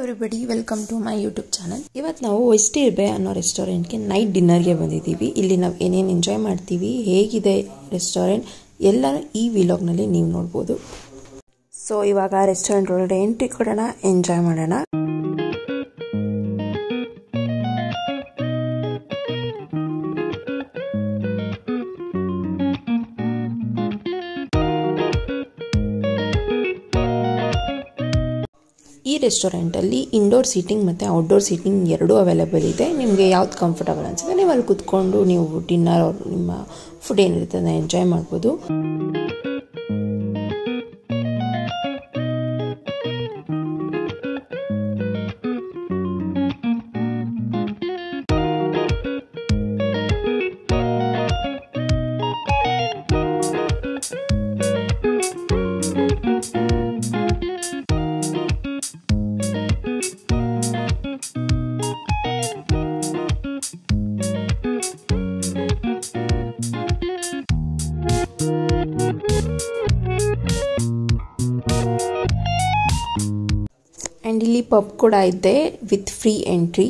everybody welcome to my YouTube channel ಇವತ್ತು ನಾವು ವೆಸ್ಟಿರ್ಬೆ ಅನ್ನೋ ರೆಸ್ಟೋರೆಂಟ್ಗೆ ನೈಟ್ ಡಿನ್ನರ್ಗೆ ಬಂದಿದ್ದೀವಿ ಇಲ್ಲಿ ನಾವು ಏನೇನು ಎಂಜಾಯ್ ಮಾಡ್ತೀವಿ ಹೇಗಿದೆ ರೆಸ್ಟೋರೆಂಟ್ ಎಲ್ಲನೂ ಈ ವಿಲಾಗ್ನಲ್ಲಿ ನೀವು ನೋಡ್ಬೋದು ಸೊ ಇವಾಗ ರೆಸ್ಟೋರೆಂಟ್ ಒಳಗಡೆ ಎಂಟ್ರಿ ಕೊಡೋಣ ಎಂಜಾಯ್ ಮಾಡೋಣ ಈ ರೆಸ್ಟೋರೆಂಟಲ್ಲಿ ಇಂಡೋರ್ ಸೀಟಿಂಗ್ ಮತ್ತು ಔಟ್ಡೋರ್ ಸೀಟಿಂಗ್ ಎರಡೂ ಅವೈಲೇಬಲ್ ಇದೆ ನಿಮಗೆ ಯಾವ್ದು ಕಂಫರ್ಟಬಲ್ ಅನಿಸುತ್ತೆ ನೀವು ಅಲ್ಲಿ ಕುತ್ಕೊಂಡು ನೀವು ಡಿನ್ನರ್ ನಿಮ್ಮ ಫುಡ್ ಏನಿರುತ್ತೆ ಅದನ್ನ ಎಂಜಾಯ್ ಮಾಡ್ಬೋದು ಆ್ಯಂಡ್ ಇಲ್ಲಿ ಪಬ್ ಕೂಡ ಇದೆ ವಿತ್ ಫ್ರೀ ಎಂಟ್ರಿ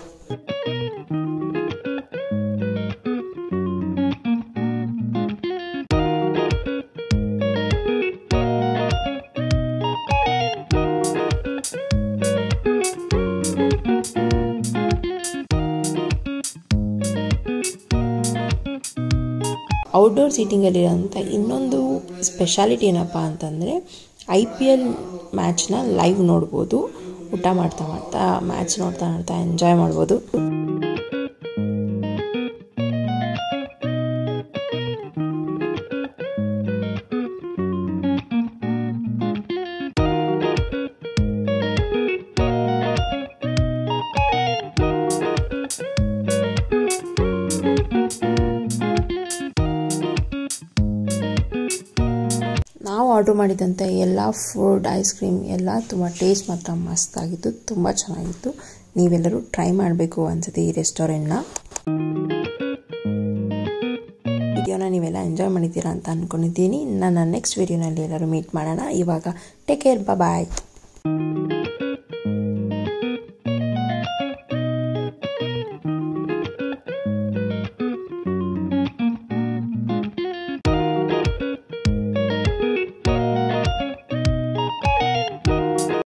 ಔಟ್ಡೋರ್ ಸೀಟಿಂಗಲ್ಲಿರೋಂಥ ಇನ್ನೊಂದು ಸ್ಪೆಷಾಲಿಟಿ ಏನಪ್ಪ ಅಂತಂದರೆ ಐ ಪಿ ಎಲ್ ಮ್ಯಾಚ್ನ ಲೈವ್ ನೋಡ್ಬೋದು ಊಟ ಮಾಡ್ತಾ ಮಾಡ್ತಾ ಮ್ಯಾಚ್ ನೋಡ್ತಾ ನೋಡ್ತಾ ಎಂಜಾಯ್ ಮಾಡ್ಬೋದು ನಾವು ಆರ್ಡ್ರ್ ಮಾಡಿದಂಥ ಎಲ್ಲ ಫುಡ್ ಐಸ್ ಕ್ರೀಮ್ ಎಲ್ಲ ತುಂಬ ಟೇಸ್ಟ್ ಮಾತ್ರ ಮಸ್ತಾಗಿತ್ತು ತುಂಬ ಚೆನ್ನಾಗಿತ್ತು ನೀವೆಲ್ಲರೂ ಟ್ರೈ ಮಾಡಬೇಕು ಅನ್ಸುತ್ತೆ ಈ ರೆಸ್ಟೋರೆಂಟ್ನ ವಿಡಿಯೋನ ನೀವೆಲ್ಲ ಎಂಜಾಯ್ ಮಾಡಿದ್ದೀರಾ ಅಂತ ಅಂದ್ಕೊಂಡಿದ್ದೀನಿ ನನ್ನ ನೆಕ್ಸ್ಟ್ ವಿಡಿಯೋನಲ್ಲಿ ಎಲ್ಲರೂ ಮೀಟ್ ಮಾಡೋಣ ಇವಾಗ ಟೇಕ್ ಕೇರ್ ಬಾಯ್